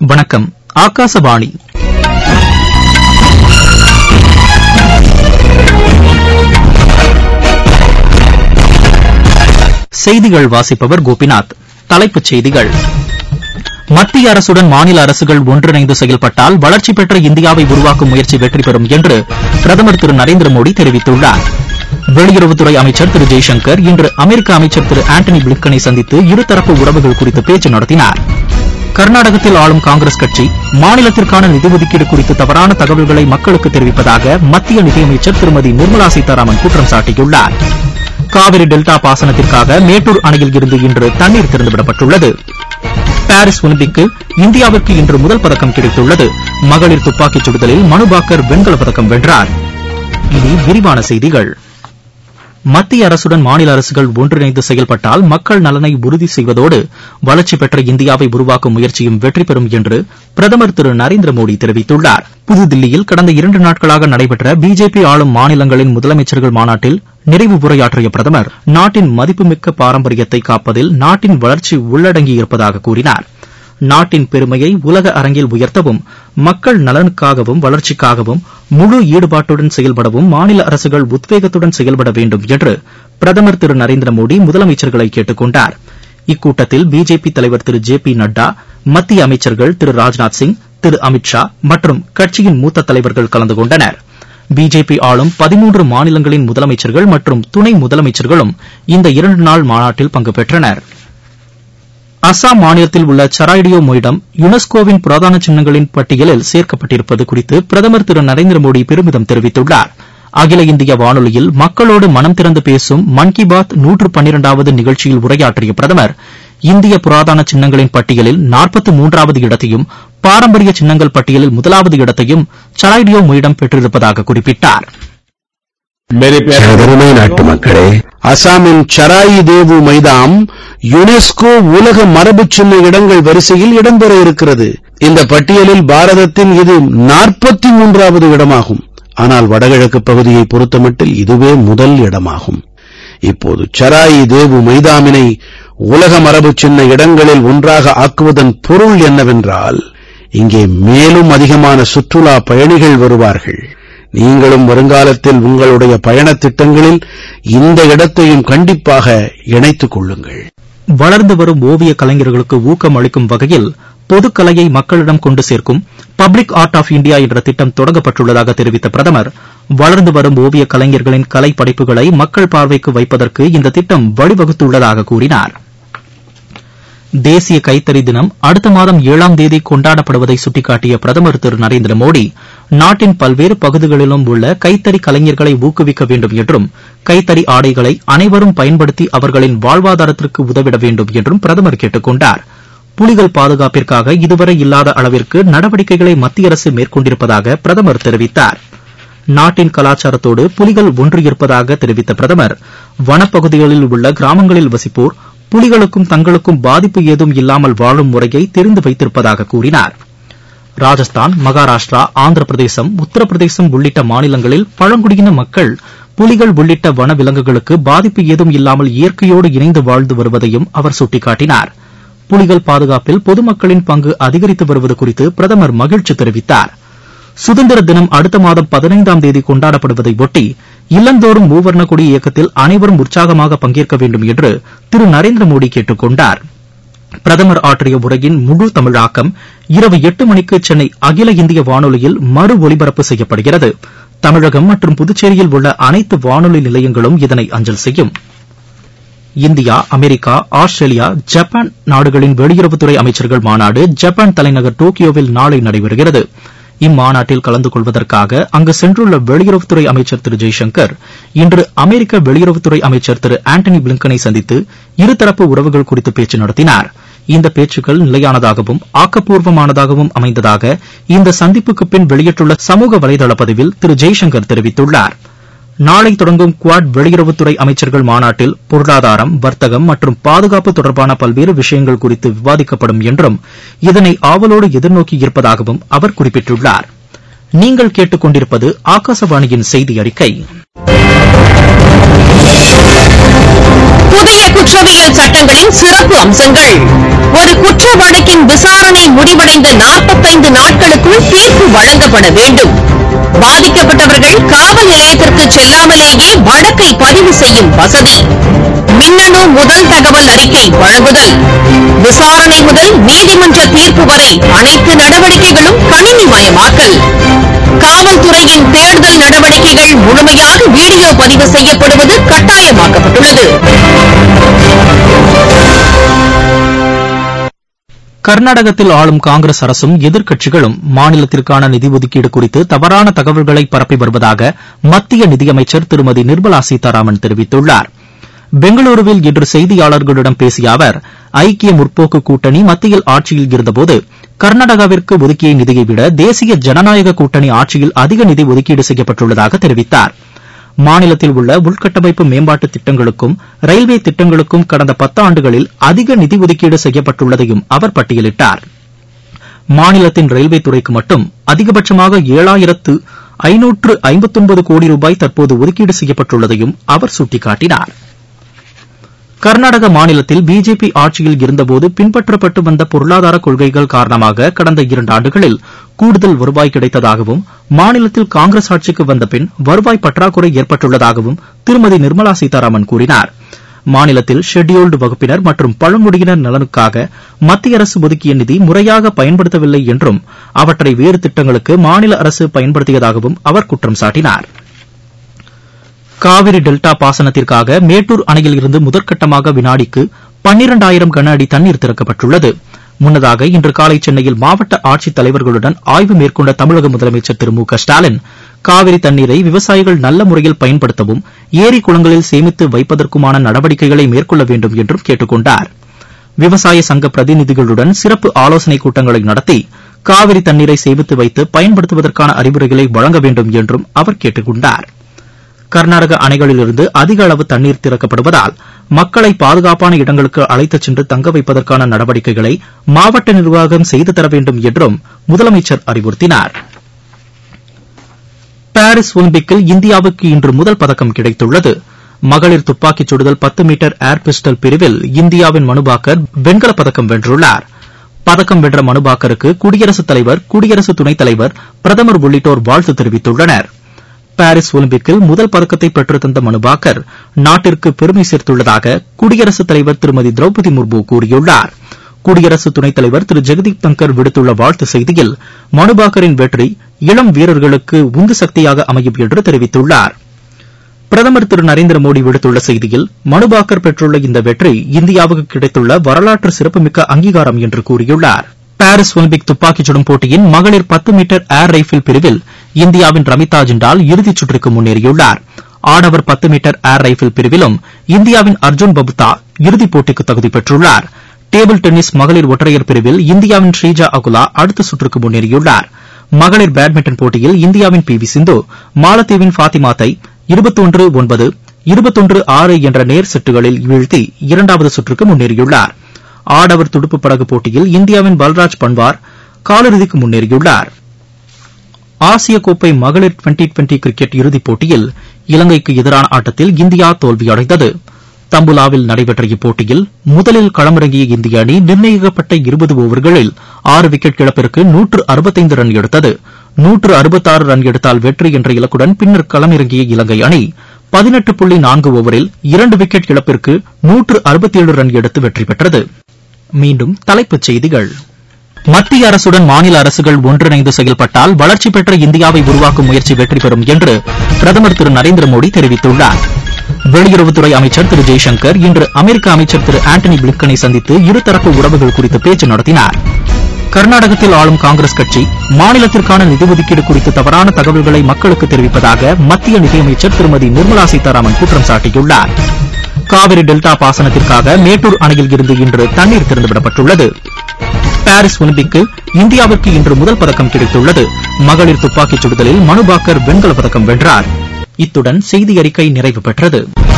வணக்கம் ஆகாசவாணி செய்திகள் வாசிப்பவர் கோபிநாத் தலைப்புச் செய்திகள் மத்திய அரசுடன் மாநில அரசுகள் ஒன்றிணைந்து செயல்பட்டால் வளர்ச்சி பெற்ற இந்தியாவை உருவாக்கும் முயற்சி வெற்றி பெறும் என்று பிரதமர் திரு நரேந்திர மோடி தெரிவித்துள்ளார் வெளியுறவுத்துறை அமைச்சர் திரு ஜெய்சங்கர் இன்று அமெரிக்க அமைச்சர் திரு ஆண்டனி பிளிங்கனை சந்தித்து இருதரப்பு உறவுகள் குறித்து பேச்சு நடத்தினார் கர்நாடகத்தில் ஆளும் காங்கிரஸ் கட்சி மாநிலத்திற்கான நிதி ஒதுக்கீடு குறித்து தவறான தகவல்களை மக்களுக்கு தெரிவிப்பதாக மத்திய நிதியமைச்சர் திருமதி நிர்மலா சீதாராமன் குற்றம் சாட்டியுள்ளார் காவிரி டெல்டா பாசனத்திற்காக மேட்டூர் அணையில் இருந்து இன்று தண்ணீர் திறந்துவிடப்பட்டுள்ளது பாரிஸ் ஒலிம்பிக்கில் இந்தியாவிற்கு இன்று முதல் பதக்கம் கிடைத்துள்ளது மகளிர் துப்பாக்கிச் சுடுதலில் மனுபாக்கர் வெண்கலப் பதக்கம் வென்றார் இனி விரிவான செய்திகள் மத்திய அரசுடன் மாநில அரசுகள் ஒன்றிணைந்து செயல்பட்டால் மக்கள் நலனை உறுதி செய்வதோடு வளர்ச்சி பெற்ற இந்தியாவை உருவாக்கும் முயற்சியும் வெற்றி பெறும் என்று பிரதமர் திரு நரேந்திர மோடி தெரிவித்துள்ளார் புதுதில்லியில் கடந்த இரண்டு நாட்களாக நடைபெற்ற பிஜேபி ஆளும் மாநிலங்களின் முதலமைச்சர்கள் மாநாட்டில் நிறைவு உரையாற்றிய பிரதமர் நாட்டின் மதிப்புமிக்க பாரம்பரியத்தை காப்பதில் நாட்டின் வளர்ச்சி உள்ளடங்கியிருப்பதாக கூறினார் நாட்டின் பெருமையை உலக அரங்கில் உயர்த்தவும் மக்கள் நலனுக்காகவும் வளர்ச்சிக்காகவும் முழு ஈடுபாட்டுடன் செயல்படவும் மாநில அரசுகள் உத்வேகத்துடன் செயல்பட வேண்டும் என்று பிரதமர் திரு நரேந்திர மோடி முதலமைச்சர்களை கேட்டுக் கொண்டார் இக்கூட்டத்தில் பிஜேபி தலைவர் திரு ஜே பி நட்டா மத்திய அமைச்சர்கள் திரு ராஜ்நாத் சிங் திரு அமித் ஷா மற்றும் கட்சியின் மூத்த தலைவர்கள் கலந்து கொண்டனர் பிஜேபி ஆளும் பதிமூன்று மாநிலங்களின் முதலமைச்சர்கள் மற்றும் துணை முதலமைச்சர்களும் இந்த இரண்டு நாள் மாநாட்டில் பங்கு பெற்றனர் அசாம் மாநிலத்தில் உள்ள சராய்டியோ மொய்டம் யுனெஸ்கோவின் புராதன சின்னங்களின் பட்டியலில் சேர்க்கப்பட்டிருப்பது குறித்து பிரதமர் திரு நரேந்திர மோடி பெருமிதம் தெரிவித்துள்ளார் அகில இந்திய வானொலியில் மக்களோடு மனம் திறந்து பேசும் மன் கி பாத் நூற்று பன்னிரண்டாவது நிகழ்ச்சியில் உரையாற்றிய பிரதமர் இந்திய புராதன சின்னங்களின் பட்டியலில் நாற்பத்தி மூன்றாவது இடத்தையும் பாரம்பரிய சின்னங்கள் பட்டியலில் முதலாவது இடத்தையும் சராய்டியோ மொய்டம் பெற்றிருப்பதாக குறிப்பிட்டார் எனதருமை நாட்டு மக்களே அசாமின் சராயி தேவு மைதாம் யுனெஸ்கோ உலக மரபு சின்ன இடங்கள் வரிசையில் இடம்பெற இருக்கிறது இந்த பட்டியலில் பாரதத்தின் இது நாற்பத்தி மூன்றாவது இடமாகும் ஆனால் வடகிழக்கு பகுதியை பொறுத்தமட்டில் இதுவே முதல் இடமாகும் இப்போது சராயி தேவு மைதாமினை உலக மரபு சின்ன இடங்களில் ஒன்றாக ஆக்குவதன் பொருள் என்னவென்றால் இங்கே மேலும் அதிகமான சுற்றுலா பயணிகள் வருவார்கள் நீங்களும் வருங்காலத்தில் உங்களுடைய பயணத் திட்டங்களில் இந்த இடத்தையும் கண்டிப்பாக இணைத்துக் கொள்ளுங்கள் வளர்ந்து வரும் ஓவிய கலைஞர்களுக்கு ஊக்கம் அளிக்கும் வகையில் பொதுக்கலையை மக்களிடம் கொண்டு சேர்க்கும் பப்ளிக் ஆர்ட் ஆஃப் இந்தியா என்ற திட்டம் தொடங்கப்பட்டுள்ளதாக தெரிவித்த பிரதமர் வளர்ந்து வரும் ஓவிய கலைஞர்களின் கலை படைப்புகளை மக்கள் பார்வைக்கு வைப்பதற்கு இந்த திட்டம் வழிவகுத்துள்ளதாக கூறினார் தேசிய கைத்தறி தினம் அடுத்த மாதம் ஏழாம் தேதி கொண்டாடப்படுவதை சுட்டிக்காட்டிய பிரதமர் திரு நரேந்திர மோடி நாட்டின் பல்வேறு பகுதிகளிலும் உள்ள கைத்தறி கலைஞர்களை ஊக்குவிக்க வேண்டும் என்றும் கைத்தறி ஆடைகளை அனைவரும் பயன்படுத்தி அவர்களின் வாழ்வாதாரத்திற்கு உதவிட வேண்டும் என்றும் பிரதமர் கேட்டுக் கொண்டார் புலிகள் பாதுகாப்பிற்காக இதுவரை இல்லாத அளவிற்கு நடவடிக்கைகளை மத்திய அரசு மேற்கொண்டிருப்பதாக பிரதமர் தெரிவித்தார் நாட்டின் கலாச்சாரத்தோடு புலிகள் ஒன்றியிருப்பதாக தெரிவித்த பிரதமர் வனப்பகுதிகளில் உள்ள கிராமங்களில் வசிப்போர் புலிகளுக்கும் தங்களுக்கும் பாதிப்பு ஏதும் இல்லாமல் வாழும் முறையை தெரிந்து வைத்திருப்பதாக கூறினார் ராஜஸ்தான் மகாராஷ்டிரா ஆந்திர பிரதேசம் உத்தரப்பிரதேசம் உள்ளிட்ட மாநிலங்களில் பழங்குடியின மக்கள் புலிகள் உள்ளிட்ட வனவிலங்குகளுக்கு பாதிப்பு ஏதும் இல்லாமல் இயற்கையோடு இணைந்து வாழ்ந்து வருவதையும் அவர் சுட்டிக்காட்டினார் புலிகள் பாதுகாப்பில் பொதுமக்களின் பங்கு அதிகரித்து வருவது குறித்து பிரதமர் மகிழ்ச்சி தெரிவித்தார் சுதந்திர தினம் அடுத்த மாதம் பதினைந்தாம் தேதி கொண்டாடப்படுவதை ஒட்டி இல்லந்தோறும் மூவர்ண கொடி இயக்கத்தில் அனைவரும் உற்சாகமாக பங்கேற்க வேண்டும் என்று திரு நரேந்திர மோடி கேட்டுக் கொண்டார் பிரதமர் ஆற்றிய உரையின் முழு தமிழாக்கம் இரவு எட்டு மணிக்கு சென்னை அகில இந்திய வானொலியில் மறு ஒலிபரப்பு செய்யப்படுகிறது தமிழகம் மற்றும் புதுச்சேரியில் உள்ள அனைத்து வானொலி நிலையங்களும் இதனை அஞ்சல் செய்யும் இந்தியா அமெரிக்கா ஆஸ்திரேலியா ஜப்பான் நாடுகளின் வெளியுறவுத்துறை அமைச்சர்கள் மாநாடு ஜப்பான் தலைநகர் டோக்கியோவில் நாளை நடைபெறுகிறது இம்மாநாட்டில் கலந்து கொள்வதற்காக அங்கு சென்றுள்ள வெளியுறவுத்துறை அமைச்சர் திரு ஜெய்சங்கர் இன்று அமெரிக்க வெளியுறவுத்துறை அமைச்சர் திரு ஆண்டனி பிளிங்கனை சந்தித்து இருதரப்பு உறவுகள் குறித்து பேச்சு நடத்தினார் இந்த பேச்சுக்கள் நிலையானதாகவும் ஆக்கப்பூர்வமானதாகவும் அமைந்ததாக இந்த சந்திப்புக்கு பின் வெளியிட்டுள்ள சமூக வலைதள பதிவில் திரு ஜெய்சங்கர் தெரிவித்துள்ளார் நாளை தொடங்கும் குவாட் வெளியுறவுத்துறை அமைச்சர்கள் மாநாட்டில் பொருளாதாரம் வர்த்தகம் மற்றும் பாதுகாப்பு தொடர்பான பல்வேறு விஷயங்கள் குறித்து விவாதிக்கப்படும் என்றும் இதனை ஆவலோடு எதிர்நோக்கி இருப்பதாகவும் அவர் குறிப்பிட்டுள்ளார் நீங்கள் கேட்டுக் கொண்டிருப்பது ஆகாசவாணியின் செய்தி அறிக்கை புதிய குற்றவியல் சட்டங்களின் சிறப்பு அம்சங்கள் ஒரு குற்ற வழக்கின் விசாரணை முடிவடைந்த நாற்பத்தைந்து நாட்களுக்குள் தீர்ப்பு வழங்கப்பட வேண்டும் பாதிக்கப்பட்டவர்கள் காவல் நிலையத்திற்கு செல்லாமலேயே வழக்கை பதிவு செய்யும் வசதி மின்னணு முதல் தகவல் அறிக்கை வழங்குதல் விசாரணை முதல் நீதிமன்ற தீர்ப்பு வரை அனைத்து நடவடிக்கைகளும் கணினிமயமாக்கல் காவல்துறையின் தேடுதல் நடவடிக்கைகள் முழுமையாக வீடியோ பதிவு செய்யப்படுவது கட்டாயமாக்கப்பட்டுள்ளது கர்நாடகத்தில் ஆளும் காங்கிரஸ் அரசும் எதிர்க்கட்சிகளும் மாநிலத்திற்கான நிதி ஒதுக்கீடு குறித்து தவறான தகவல்களை பரப்பி வருவதாக மத்திய நிதியமைச்சர் திருமதி நிர்மலா சீதாராமன் தெரிவித்துள்ளார் பெங்களூருவில் இன்று செய்தியாளர்களிடம் பேசிய அவர் ஐக்கிய முற்போக்கு கூட்டணி மத்தியில் ஆட்சியில் இருந்தபோது கர்நாடகாவிற்கு ஒதுக்கிய நிதியை விட தேசிய ஜனநாயக கூட்டணி ஆட்சியில் அதிக நிதி ஒதுக்கீடு செய்யப்பட்டுள்ளதாக தெரிவித்தார் மாநிலத்தில் உள்ள உள்கட்டமைப்பு மேம்பாட்டு திட்டங்களுக்கும் ரயில்வே திட்டங்களுக்கும் கடந்த பத்தாண்டுகளில் அதிக நிதி ஒதுக்கீடு செய்யப்பட்டுள்ளதையும் அவர் பட்டியலிட்டார் மாநிலத்தின் ரயில்வே துறைக்கு மட்டும் அதிகபட்சமாக ஏழாயிரத்து ஐநூற்று ஐம்பத்தொன்பது கோடி ரூபாய் தற்போது ஒதுக்கீடு செய்யப்பட்டுள்ளதையும் அவர் சுட்டிக்காட்டினார் கர்நாடக மாநிலத்தில் பிஜேபி ஆட்சியில் இருந்தபோது பின்பற்றப்பட்டு வந்த பொருளாதார கொள்கைகள் காரணமாக கடந்த இரண்டு ஆண்டுகளில் கூடுதல் வருவாய் கிடைத்ததாகவும் மாநிலத்தில் காங்கிரஸ் ஆட்சிக்கு வந்த பின் வருவாய் பற்றாக்குறை ஏற்பட்டுள்ளதாகவும் திருமதி நிர்மலா சீதாராமன் கூறினார் மாநிலத்தில் ஷெட்யூல்டு வகுப்பினர் மற்றும் பழங்குடியினர் நலனுக்காக மத்திய அரசு ஒதுக்கிய நிதி முறையாக பயன்படுத்தவில்லை என்றும் அவற்றை வேறு திட்டங்களுக்கு மாநில அரசு பயன்படுத்தியதாகவும் அவர் குற்றம் சாட்டினார் காவிரி டெல்டா பாசனத்திற்காக மேட்டூர் அணையில் இருந்து முதற்கட்டமாக வினாடிக்கு பன்னிரண்டாயிரம் கன அடி தண்ணீர் திறக்கப்பட்டுள்ளது முன்னதாக இன்று காலை சென்னையில் மாவட்ட ஆட்சித் தலைவர்களுடன் ஆய்வு மேற்கொண்ட தமிழக முதலமைச்சர் திரு மு க ஸ்டாலின் காவிரி தண்ணீரை விவசாயிகள் நல்ல முறையில் பயன்படுத்தவும் ஏரி குளங்களில் சேமித்து வைப்பதற்குமான நடவடிக்கைகளை மேற்கொள்ள வேண்டும் என்றும் கேட்டுக் கொண்டார் விவசாய சங்க பிரதிநிதிகளுடன் சிறப்பு ஆலோசனைக் கூட்டங்களை நடத்தி காவிரி தண்ணீரை சேமித்து வைத்து பயன்படுத்துவதற்கான அறிவுரைகளை வழங்க வேண்டும் என்றும் அவர் கேட்டுக் கொண்டார் கர்நாடக அணைகளிலிருந்து அதிக அளவு தண்ணீர் திறக்கப்படுவதால் மக்களை பாதுகாப்பான இடங்களுக்கு அழைத்துச் சென்று தங்க வைப்பதற்கான நடவடிக்கைகளை மாவட்ட நிர்வாகம் செய்து தர வேண்டும் என்றும் முதலமைச்சர் அறிவுறுத்தினார் பாரிஸ் ஒலிம்பிக்கில் இந்தியாவுக்கு இன்று முதல் பதக்கம் கிடைத்துள்ளது மகளிர் துப்பாக்கிச் சுடுதல் பத்து மீட்டர் ஏர் பிஸ்டல் பிரிவில் இந்தியாவின் மனுபாக்கர் வெண்கலப் பதக்கம் வென்றுள்ளார் பதக்கம் வென்ற மனுபாக்கருக்கு குடியரசுத் தலைவர் குடியரசு துணைத் தலைவர் பிரதமர் உள்ளிட்டோர் வாழ்த்து தெரிவித்துள்ளனர் பாரிஸ் ஒலிம்பிக்கில் முதல் பதக்கத்தை பெற்று தந்த மனுபாக்கர் நாட்டிற்கு பெருமை சேர்த்துள்ளதாக குடியரசுத் தலைவர் திருமதி திரௌபதி முர்மு கூறியுள்ளார் குடியரசு துணைத் தலைவர் திரு ஜெகதீப் தங்கர் விடுத்துள்ள வாழ்த்து செய்தியில் மனுபாக்கரின் வெற்றி இளம் வீரர்களுக்கு உந்து சக்தியாக அமையும் என்று தெரிவித்துள்ளார் பிரதமர் திரு நரேந்திர மோடி விடுத்துள்ள செய்தியில் மனுபாக்கர் பெற்றுள்ள இந்த வெற்றி இந்தியாவுக்கு கிடைத்துள்ள வரலாற்று சிறப்புமிக்க அங்கீகாரம் என்று கூறியுள்ளார் பாரிஸ் ஒலிம்பிக் துப்பாக்கிச் சுடும் போட்டியின் மகளிர் பத்து மீட்டர் ஏர் ரைபிள் பிரிவில் இந்தியாவின் ரமிதா ஜிண்டால் இறுதிச் சுற்றுக்கு முன்னேறியுள்ளார் ஆடவர் பத்து மீட்டர் ஏர் ரைபிள் பிரிவிலும் இந்தியாவின் அர்ஜுன் பபுதா இறுதிப் போட்டிக்கு தகுதி பெற்றுள்ளார் டேபிள் டென்னிஸ் மகளிர் ஒற்றையர் பிரிவில் இந்தியாவின் ஸ்ரீஜா அகுலா அடுத்த சுற்றுக்கு முன்னேறியுள்ளார் மகளிர் பேட்மிண்டன் போட்டியில் இந்தியாவின் பி வி சிந்து மாலத்தீவின் ஃபாத்திமாத்தை இருபத்தொன்று ஒன்பது இருபத்தொன்று ஆறு என்ற நேர் செட்டுகளில் வீழ்த்தி இரண்டாவது சுற்றுக்கு முன்னேறியுள்ளார் ஆடவர் துடுப்பு படகு போட்டியில் இந்தியாவின் பல்ராஜ் பன்வார் காலிறுதிக்கு முன்னேறியுள்ளார் ஆசிய கோப்பை மகளிர் டுவெண்டி டுவெண்டி கிரிக்கெட் இறுதிப் போட்டியில் இலங்கைக்கு எதிரான ஆட்டத்தில் இந்தியா தோல்வியடைந்தது தம்புலாவில் நடைபெற்ற இப்போட்டியில் முதலில் களமிறங்கிய இந்திய அணி நிர்ணயிக்கப்பட்ட இருபது ஓவர்களில் ஆறு விக்கெட் இழப்பிற்கு நூற்று அறுபத்தைந்து ரன் எடுத்தது நூற்று அறுபத்தாறு ரன் எடுத்தால் வெற்றி என்ற இலக்குடன் பின்னர் களமிறங்கிய இலங்கை அணி பதினெட்டு புள்ளி நான்கு ஓவரில் இரண்டு விக்கெட் இழப்பிற்கு நூற்று அறுபத்தேழு ரன் எடுத்து வெற்றி பெற்றது மீண்டும் தலைப்புச் செய்திகள் மத்திய அரசுடன் மாநில அரசுகள் ஒன்றிணைந்து செயல்பட்டால் வளர்ச்சி பெற்ற இந்தியாவை உருவாக்கும் முயற்சி வெற்றி பெறும் என்று பிரதமர் திரு நரேந்திர மோடி தெரிவித்துள்ளார் வெளியுறவுத்துறை அமைச்சர் திரு ஜெய்சங்கர் இன்று அமெரிக்க அமைச்சர் திரு ஆண்டனி பிளிக்கனை சந்தித்து இருதரப்பு உறவுகள் குறித்து பேச்சு நடத்தினார் கர்நாடகத்தில் ஆளும் காங்கிரஸ் கட்சி மாநிலத்திற்கான நிதி ஒதுக்கீடு குறித்து தவறான தகவல்களை மக்களுக்கு தெரிவிப்பதாக மத்திய நிதியமைச்சர் திருமதி நிர்மலா சீதாராமன் குற்றம் சாட்டியுள்ளார் காவிரி டெல்டா பாசனத்திற்காக மேட்டூர் அணையில் இருந்து இன்று தண்ணீர் திறந்துவிடப்பட்டுள்ளது பாரிஸ் ஒலிம்பிக்கில் இந்தியாவிற்கு இன்று முதல் பதக்கம் கிடைத்துள்ளது மகளிர் துப்பாக்கிச் சுடுதலில் மனுபாக்கர் வெண்கலப் பதக்கம் வென்றார் இத்துடன் செய்தி அறிக்கை நிறைவு பெற்றது